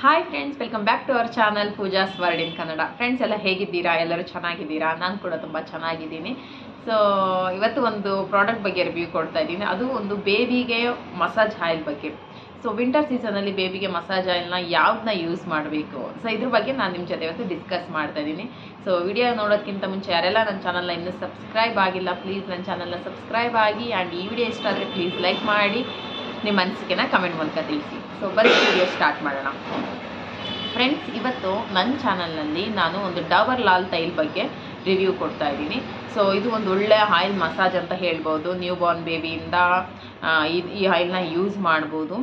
hi friends welcome back to our channel Pooja world in Kannada friends ಎಲ್ಲ ಹೇಗಿದ್ದೀರಾ ಎಲ್ಲರೂ ಚೆನ್ನಾಗಿದ್ದೀರಾ ನಾನು ಕೂಡ ತುಂಬ ಚೆನ್ನಾಗಿದ್ದೀನಿ ಸೊ ಇವತ್ತು ಒಂದು ಪ್ರಾಡಕ್ಟ್ ಬಗ್ಗೆ ರಿವ್ಯೂ ಕೊಡ್ತಾ ಇದ್ದೀನಿ ಅದು ಒಂದು ಬೇಬಿಗೆ ಮಸಾಜ್ ಆಯಿಲ್ ಬಗ್ಗೆ ಸೊ ವಿಂಟರ್ ಸೀಸನಲ್ಲಿ ಬೇಬಿಗೆ ಮಸಾಜ್ ಆಯಿಲ್ನ ಯಾವ್ದನ್ನ ಯೂಸ್ ಮಾಡಬೇಕು ಸೊ ಇದ್ರ ಬಗ್ಗೆ ನಾನು ನಿಮ್ಮ ಜೊತೆ ಇವತ್ತು ಡಿಸ್ಕಸ್ ಮಾಡ್ತಾ ಇದ್ದೀನಿ ಸೊ ವಿಡಿಯೋ ನೋಡೋದಕ್ಕಿಂತ ಮುಂಚೆ ಯಾರೆಲ್ಲ ನನ್ನ ಚಾನಲ್ನ ಇನ್ನೂ ಸಬ್ಸ್ಕ್ರೈಬ್ ಆಗಿಲ್ಲ ಪ್ಲೀಸ್ ನನ್ನ ಚಾನಲ್ನ ಸಬ್ಸ್ಕ್ರೈಬ್ ಆಗಿ ಆ್ಯಂಡ್ ಈ ವಿಡಿಯೋ ಇಷ್ಟ ಆದರೆ ಪ್ಲೀಸ್ ಲೈಕ್ ಮಾಡಿ ನಿಮ್ಮ ಅನಿಸಿಕೆನ ಕಮೆಂಟ್ ಮೂಲಕ ತಿಳಿಸಿ ಸೊ ಬರೀ ವಿಡಿಯೋ ಸ್ಟಾರ್ಟ್ ಮಾಡೋಣ ಫ್ರೆಂಡ್ಸ್ ಇವತ್ತು ನನ್ನ ಚಾನಲ್ನಲ್ಲಿ ನಾನು ಒಂದು ಡಾಬರ್ ಲಾಲ್ ತೈಲ್ ಬಗ್ಗೆ ರಿವ್ಯೂ ಕೊಡ್ತಾ ಇದ್ದೀನಿ ಸೊ ಇದು ಒಂದು ಒಳ್ಳೆ ಆಯಿಲ್ ಮಸಾಜ್ ಅಂತ ಹೇಳ್ಬೋದು ನ್ಯೂ ಬಾರ್ನ್ ಬೇಬಿಯಿಂದ ಈ ಆಯಿಲ್ನ ಯೂಸ್ ಮಾಡ್ಬೋದು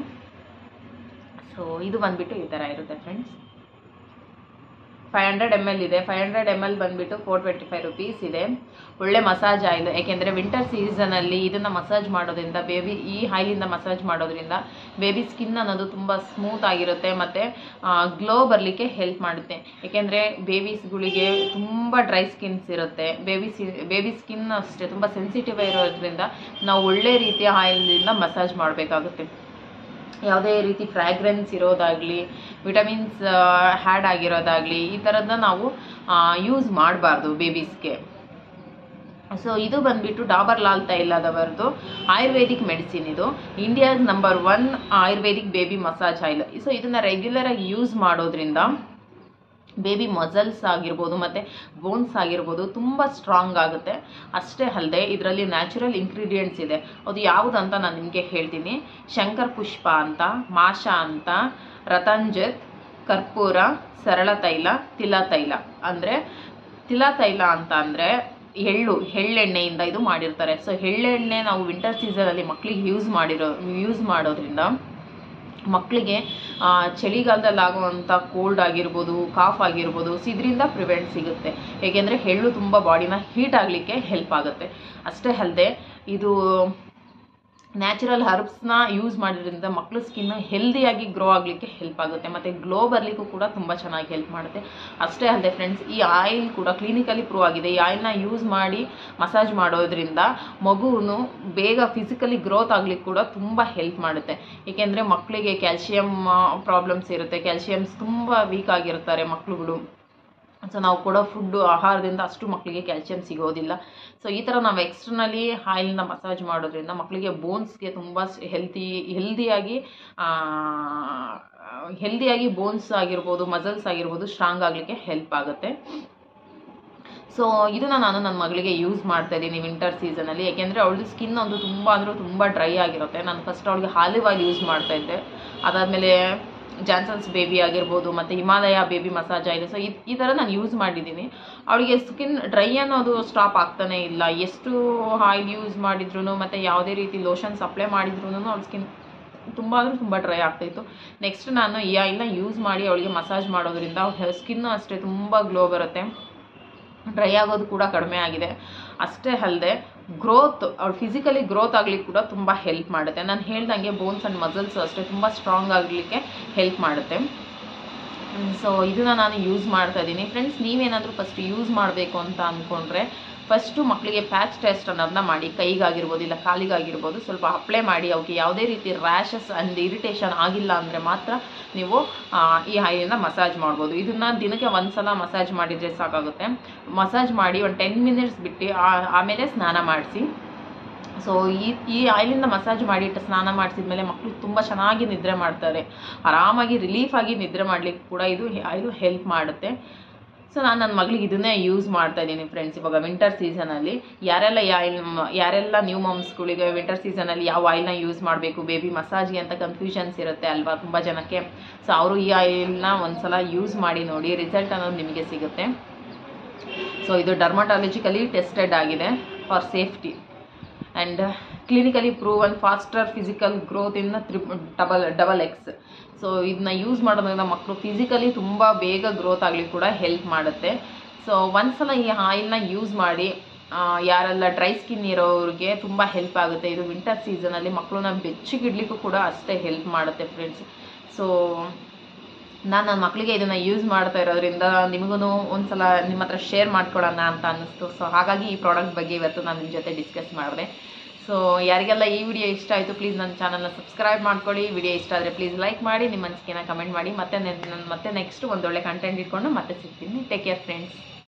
ಸೊ ಇದು ಬಂದ್ಬಿಟ್ಟು ಈ ಥರ ಇರುತ್ತೆ friends five hundred M L ಇದೆ ಫೈವ್ ಹಂಡ್ರೆಡ್ ಎಮ್ ಎಲ್ ಬಂದುಬಿಟ್ಟು ಫೋರ್ ಟ್ವೆಂಟಿ ಫೈವ್ ರುಪೀಸ್ ಇದೆ ಒಳ್ಳೆ ಮಸಾಜ್ ಆಯಿಲ್ ಯಾಕೆಂದರೆ ವಿಂಟರ್ ಸೀಸನಲ್ಲಿ ಇದನ್ನು ಮಸಾಜ್ ಮಾಡೋದ್ರಿಂದ ಬೇಬಿ ಈ ಆಯಿಲಿಂದ ಮಸಾಜ್ ಮಾಡೋದ್ರಿಂದ ಬೇಬಿ ಸ್ಕಿನ್ ಅನ್ನೋದು ತುಂಬ ಸ್ಮೂತ್ ಆಗಿರುತ್ತೆ ಮತ್ತು ಗ್ಲೋ ಬರಲಿಕ್ಕೆ ಹೆಲ್ಪ್ ಮಾಡುತ್ತೆ ಯಾಕೆಂದರೆ ಬೇಬೀಸ್ಗಳಿಗೆ ತುಂಬ ಡ್ರೈ ಸ್ಕಿನ್ಸ್ ಇರುತ್ತೆ ಬೇಬಿ ಸಿ ಬೇಬಿ ಸ್ಕಿನ್ ಅಷ್ಟೇ ತುಂಬ ಸೆನ್ಸಿಟಿವ್ ಇರೋದ್ರಿಂದ ನಾವು ಒಳ್ಳೆ ರೀತಿಯ ಆಯಿಲ್ನಿಂದ ಮಸಾಜ್ ಮಾಡಬೇಕಾಗುತ್ತೆ ಯಾವುದೇ ರೀತಿ ಫ್ರ್ಯಾಗ್ರೆನ್ಸ್ ಇರೋದಾಗಲಿ ವಿಟಮಿನ್ಸ್ ಹ್ಯಾಡ್ ಆಗಿರೋದಾಗಲಿ ಈ ಥರದನ್ನ ನಾವು ಯೂಸ್ ಮಾಡಬಾರ್ದು ಬೇಬೀಸ್ಗೆ ಸೊ ಇದು ಬಂದ್ಬಿಟ್ಟು ಡಾಬರ್ ಲಾಲ್ ತೈಲದವರದು ಆಯುರ್ವೇದಿಕ್ ಮೆಡಿಸಿನ್ ಇದು India's number one ayurvedic baby massage oil so ಇದನ್ನು ರೆಗ್ಯುಲರಾಗಿ ಯೂಸ್ ಮಾಡೋದ್ರಿಂದ ಬೇಬಿ ಮಸಲ್ಸ್ ಆಗಿರ್ಬೋದು ಮತ್ತು ಬೋನ್ಸ್ ಆಗಿರ್ಬೋದು ತುಂಬ ಸ್ಟ್ರಾಂಗ್ ಆಗುತ್ತೆ ಅಷ್ಟೇ ಅಲ್ಲದೆ ಇದರಲ್ಲಿ ನ್ಯಾಚುರಲ್ ಇಂಗ್ರೀಡಿಯೆಂಟ್ಸ್ ಇದೆ ಅದು ಯಾವುದಂತ ನಾನು ನಿಮಗೆ ಹೇಳ್ತೀನಿ ಶಂಕರ್ ಪುಷ್ಪ ಅಂತ ಮಾಷ ಅಂತ ರತಂಜತ್ ಕರ್ಪೂರ ಸರಳ ತೈಲ ತಿಲ ತೈಲ ಅಂದರೆ ತಿಲ ತೈಲ ಅಂತ ಅಂದರೆ ಎಳ್ಳು ಎಳ್ಳೆಣ್ಣೆಯಿಂದ ಇದು ಮಾಡಿರ್ತಾರೆ ಸೊ ಎಳ್ಳೆಣ್ಣೆ ನಾವು ವಿಂಟರ್ ಸೀಸನಲ್ಲಿ ಮಕ್ಕಳಿಗೆ ಯೂಸ್ ಮಾಡಿರೋ ಯೂಸ್ ಮಾಡೋದ್ರಿಂದ ಮಕ್ಕಳಿಗೆ ಚಳಿಗಾಲದಲ್ಲಿ ಆಗುವಂಥ ಕೋಲ್ಡ್ ಆಗಿರ್ಬೋದು ಕಾಫ್ ಆಗಿರ್ಬೋದು ಸೊ ಇದರಿಂದ ಪ್ರಿವೆಂಟ್ ಸಿಗುತ್ತೆ ಏಕೆಂದರೆ ಎಳ್ಳು ತುಂಬ ಬಾಡಿನ ಹೀಟ್ ಆಗಲಿಕ್ಕೆ ಹೆಲ್ಪ್ ಆಗುತ್ತೆ ಅಷ್ಟೇ ಅಲ್ಲದೆ ಇದು ನ್ಯಾಚುರಲ್ ಹರ್ಬ್ಸ್ನ ಯೂಸ್ ಮಾಡೋದ್ರಿಂದ ಮಕ್ಕಳು ಸ್ಕಿನ್ ಹೆಲ್ದಿಯಾಗಿ ಗ್ರೋ ಆಗಲಿಕ್ಕೆ ಹೆಲ್ಪ್ ಆಗುತ್ತೆ ಮತ್ತು ಗ್ಲೋ ಬರಲಿಕ್ಕೂ ಕೂಡ ತುಂಬ ಚೆನ್ನಾಗಿ ಹೆಲ್ಪ್ ಮಾಡುತ್ತೆ ಅಷ್ಟೇ ಅಲ್ಲದೆ ಫ್ರೆಂಡ್ಸ್ ಈ ಆಯಿಲ್ ಕೂಡ ಕ್ಲಿನಿಕಲಿ ಪ್ರೂವ್ ಆಗಿದೆ ಈ ಆಯಿಲ್ನ ಯೂಸ್ ಮಾಡಿ ಮಸಾಜ್ ಮಾಡೋದ್ರಿಂದ ಮಗುನು ಬೇಗ ಫಿಸಿಕಲಿ ಗ್ರೋತ್ ಆಗ್ಲಿಕ್ಕೆ ಕೂಡ ತುಂಬ ಹೆಲ್ಪ್ ಮಾಡುತ್ತೆ ಏಕೆಂದರೆ ಮಕ್ಕಳಿಗೆ ಕ್ಯಾಲ್ಶಿಯಮ್ ಪ್ರಾಬ್ಲಮ್ಸ್ ಇರುತ್ತೆ ಕ್ಯಾಲ್ಶಿಯಮ್ಸ್ ತುಂಬ ವೀಕ್ ಆಗಿರ್ತಾರೆ ಮಕ್ಕಳುಗಳು ಸೊ ನಾವು ಕೊಡೋ ಫುಡ್ಡು ಆಹಾರದಿಂದ ಅಷ್ಟು ಮಕ್ಕಳಿಗೆ ಕ್ಯಾಲ್ಶಿಯಂ ಸಿಗೋದಿಲ್ಲ ಸೊ ಈ ಥರ ನಾವು ಎಕ್ಸ್ಟರ್ನಲಿ ಆಯಿಲ್ನ ಮಸಾಜ್ ಮಾಡೋದ್ರಿಂದ ಮಕ್ಕಳಿಗೆ ಬೋನ್ಸ್ಗೆ ತುಂಬ ಹೆಲ್ತಿ ಹೆಲ್ದಿಯಾಗಿ ಹೆಲ್ದಿಯಾಗಿ ಬೋನ್ಸ್ ಆಗಿರ್ಬೋದು ಮಸಲ್ಸ್ ಆಗಿರ್ಬೋದು ಸ್ಟ್ರಾಂಗ್ ಆಗಲಿಕ್ಕೆ ಹೆಲ್ಪ್ ಆಗುತ್ತೆ ಸೊ ಇದನ್ನ ನಾನು ನನ್ನ ಮಗಳಿಗೆ ಯೂಸ್ ಮಾಡ್ತಾ ಇದ್ದೀನಿ ವಿಂಟರ್ ಸೀಸನಲ್ಲಿ ಯಾಕೆಂದರೆ ಅವಳದು ಸ್ಕಿನ್ ಒಂದು ತುಂಬ ಅಂದರೂ ತುಂಬ ಡ್ರೈ ಆಗಿರುತ್ತೆ ನಾನು ಫಸ್ಟ್ ಅವಳಿಗೆ ಹಾಲಿವ್ ಆಯಿಲ್ ಯೂಸ್ ಮಾಡ್ತಾ ಇದ್ದೆ ಅದಾದಮೇಲೆ ಜಾನ್ಸನ್ಸ್ ಬೇಬಿ ಆಗಿರ್ಬೋದು ಮತ್ತು Himalaya baby massage oil so ಈ ಈ ಥರ ನಾನು ಯೂಸ್ ಮಾಡಿದ್ದೀನಿ ಅವಳಿಗೆ ಸ್ಕಿನ್ ಡ್ರೈ ಅನ್ನೋದು ಸ್ಟಾಪ್ ಆಗ್ತಾನೆ ಇಲ್ಲ ಎಷ್ಟು ಆಯಿಲ್ ಯೂಸ್ ಮಾಡಿದ್ರು ಮತ್ತು ಯಾವುದೇ ರೀತಿ ಲೋಷನ್ಸ್ ಅಪ್ಲೈ ಮಾಡಿದ್ರು ಅವಳ ಸ್ಕಿನ್ ತುಂಬ ಅಂದರೆ ತುಂಬ ಡ್ರೈ ಆಗ್ತಾಯಿತ್ತು ನೆಕ್ಸ್ಟ್ ನಾನು ಈ ಆಯಿಲ್ನ ಯೂಸ್ ಮಾಡಿ ಅವಳಿಗೆ ಮಸಾಜ್ ಮಾಡೋದ್ರಿಂದ ಅವಳ ಸ್ಕಿನ್ನು ಅಷ್ಟೇ ತುಂಬ ಗ್ಲೋ ಬರುತ್ತೆ ಡ್ರೈ ಆಗೋದು ಕೂಡ ಕಡಿಮೆ ಆಗಿದೆ ಅಷ್ಟೇ ಅಲ್ಲದೆ ಗ್ರೋತ್ ಅವ್ಳು ಫಿಸಿಕಲಿ ಗ್ರೋತ್ ಆಗಲಿಕ್ಕೆ ಕೂಡ ತುಂಬ ಹೆಲ್ಪ್ ಮಾಡುತ್ತೆ ನಾನು ಹೇಳ್ದಂಗೆ ಬೋನ್ಸ್ ಆ್ಯಂಡ್ ಮಸಲ್ಸ್ ಅಷ್ಟೇ ತುಂಬ ಸ್ಟ್ರಾಂಗ್ ಆಗಲಿಕ್ಕೆ ಹೆಲ್ಪ್ ಮಾಡುತ್ತೆ ಸೊ ಇದನ್ನು ನಾನು ಯೂಸ್ ಮಾಡ್ತಾ ಇದ್ದೀನಿ ಫ್ರೆಂಡ್ಸ್ ನೀವೇನಾದರೂ ಫಸ್ಟ್ ಯೂಸ್ ಮಾಡಬೇಕು ಅಂತ ಅಂದ್ಕೊಂಡ್ರೆ ಫಸ್ಟು ಮಕ್ಕಳಿಗೆ ಪ್ಯಾಚ್ ಟೆಸ್ಟ್ ಅನ್ನೋದನ್ನ ಮಾಡಿ ಕೈಗಾಗಿರ್ಬೋದು ಇಲ್ಲ ಕಾಲಿಗಾಗಿರ್ಬೋದು ಸ್ವಲ್ಪ ಅಪ್ಲೈ ಮಾಡಿ ಅವಕ್ಕೆ ಯಾವುದೇ ರೀತಿ ರ್ಯಾಷಸ್ ಆ್ಯಂಡ್ ಇರಿಟೇಷನ್ ಆಗಿಲ್ಲ ಅಂದರೆ ಮಾತ್ರ ನೀವು ಈ ಆಯಿಲಿಂದ ಮಸಾಜ್ ಮಾಡ್ಬೋದು ಇದನ್ನು ದಿನಕ್ಕೆ ಒಂದು ಸಲ ಮಸಾಜ್ ಮಾಡಿದರೆ ಸಾಕಾಗುತ್ತೆ ಮಸಾಜ್ ಮಾಡಿ ಒಂದು ಟೆನ್ ಮಿನಿಟ್ಸ್ ಬಿಟ್ಟು ಆಮೇಲೆ ಸ್ನಾನ ಮಾಡಿಸಿ ಸೊ ಈ ಈ ಆಯಿಲಿಂದ ಮಸಾಜ್ ಮಾಡಿಟ್ಟು ಸ್ನಾನ ಮಾಡಿಸಿದ್ಮೇಲೆ ಮಕ್ಕಳು ತುಂಬ ಚೆನ್ನಾಗಿ ನಿದ್ರೆ ಮಾಡ್ತಾರೆ ಆರಾಮಾಗಿ ರಿಲೀಫಾಗಿ ನಿದ್ರೆ ಮಾಡಲಿಕ್ಕೆ ಕೂಡ ಇದು ಆಯಿಲು ಹೆಲ್ಪ್ ಮಾಡುತ್ತೆ ಸೊ ನಾನು ನನ್ನ ಮಗಳಿಗೆ ಇದನ್ನೇ ಯೂಸ್ ಮಾಡ್ತಾ ಇದ್ದೀನಿ ಫ್ರೆಂಡ್ಸ್ ಇವಾಗ ವಿಂಟರ್ ಸೀಸನಲ್ಲಿ ಯಾರೆಲ್ಲ ಆಯಿಲ್ ಯಾರೆಲ್ಲ ನ್ಯೂ ಮಮ್ಸ್ಗಳಿಗೆ ವಿಂಟರ್ ಸೀಸನಲ್ಲಿ ಯಾವ ಆಯಿಲ್ನ ಯೂಸ್ ಮಾಡಬೇಕು ಬೇಬಿ ಮಸಾಜ್ಗೆ ಅಂತ ಕನ್ಫ್ಯೂಷನ್ಸ್ ಇರುತ್ತೆ ಅಲ್ವಾ ತುಂಬ ಜನಕ್ಕೆ ಸೊ ಅವರು ಈ ಆಯಿಲ್ನ ಒಂದ್ಸಲ ಯೂಸ್ ಮಾಡಿ ನೋಡಿ ರಿಸಲ್ಟ್ ಅನ್ನೋದು ನಿಮಗೆ ಸಿಗುತ್ತೆ ಸೊ ಇದು ಡರ್ಮಟಾಲಜಿಕಲಿ ಟೆಸ್ಟೆಡ್ ಆಗಿದೆ for safety and clinically proven faster physical growth in three double double X so ಇದನ್ನ ಯೂಸ್ ಮಾಡೋದ್ರಿಂದ ಮಕ್ಕಳು ಫಿಸಿಕಲಿ ತುಂಬ ಬೇಗ ಗ್ರೋತ್ ಆಗಲಿಕ್ಕೆ ಕೂಡ ಹೆಲ್ಪ್ ಮಾಡುತ್ತೆ ಸೊ ಒಂದ್ಸಲ ಈ ಆಯಿಲ್ನ ಯೂಸ್ ಮಾಡಿ ಯಾರೆಲ್ಲ ಡ್ರೈ ಸ್ಕಿನ್ ಇರೋರಿಗೆ ತುಂಬ ಹೆಲ್ಪ್ ಆಗುತ್ತೆ ಇದು ವಿಂಟರ್ ಸೀಸನಲ್ಲಿ ಮಕ್ಕಳನ್ನ ಬೆಚ್ಚಗಿಡ್ಲಿಕ್ಕೂ ಕೂಡ ಅಷ್ಟೇ ಹೆಲ್ಪ್ ಮಾಡುತ್ತೆ ಫ್ರೆಂಡ್ಸ್ ಸೊ ನಾನು ನನ್ನ ಮಕ್ಕಳಿಗೆ ಇದನ್ನು ಯೂಸ್ ಮಾಡ್ತಾ ಇರೋದ್ರಿಂದ ನಿಮಗೂ ಒಂದ್ಸಲ ನಿಮ್ಮ ಹತ್ರ ಶೇರ್ ಮಾಡ್ಕೊಳ್ಳೋಣ ಅಂತ ಅನ್ನಿಸ್ತು ಸೊ ಹಾಗಾಗಿ ಈ ಪ್ರಾಡಕ್ಟ್ ಬಗ್ಗೆ ಇವತ್ತು ನಾನು ನಿಮ್ಮ ಜೊತೆ ಡಿಸ್ಕಸ್ ಮಾಡಿದೆ ಸೊ ಯಾರಿಗೆಲ್ಲ ಈ ವಿಡಿಯೋ ಇಷ್ಟ ಆಯಿತು ಪ್ಲೀಸ್ ನನ್ನ ಚಾನಲ್ನ ಸಬ್ಸ್ಕ್ರೈಬ್ ಮಾಡ್ಕೊಳ್ಳಿ ವಿಡಿಯೋ ಇಷ್ಟ ಆದರೆ ಪ್ಲೀಸ್ ಲೈಕ್ ಮಾಡಿ ನಿಮ್ಮ ಅನಿಸಿಕೆನ ಕಮೆಂಟ್ ಮಾಡಿ ಮತ್ತೆ ನಾನು ಮತ್ತೆ ನೆಕ್ಸ್ಟ್ ಒಂದೊಳ್ಳೆ ಕಂಟೆಂಟ್ ಇಟ್ಕೊಂಡು ಮತ್ತೆ ಸಿಗ್ತೀನಿ ಟೇಕ್ ಕೇರ್ ಫ್ರೆಂಡ್ಸ್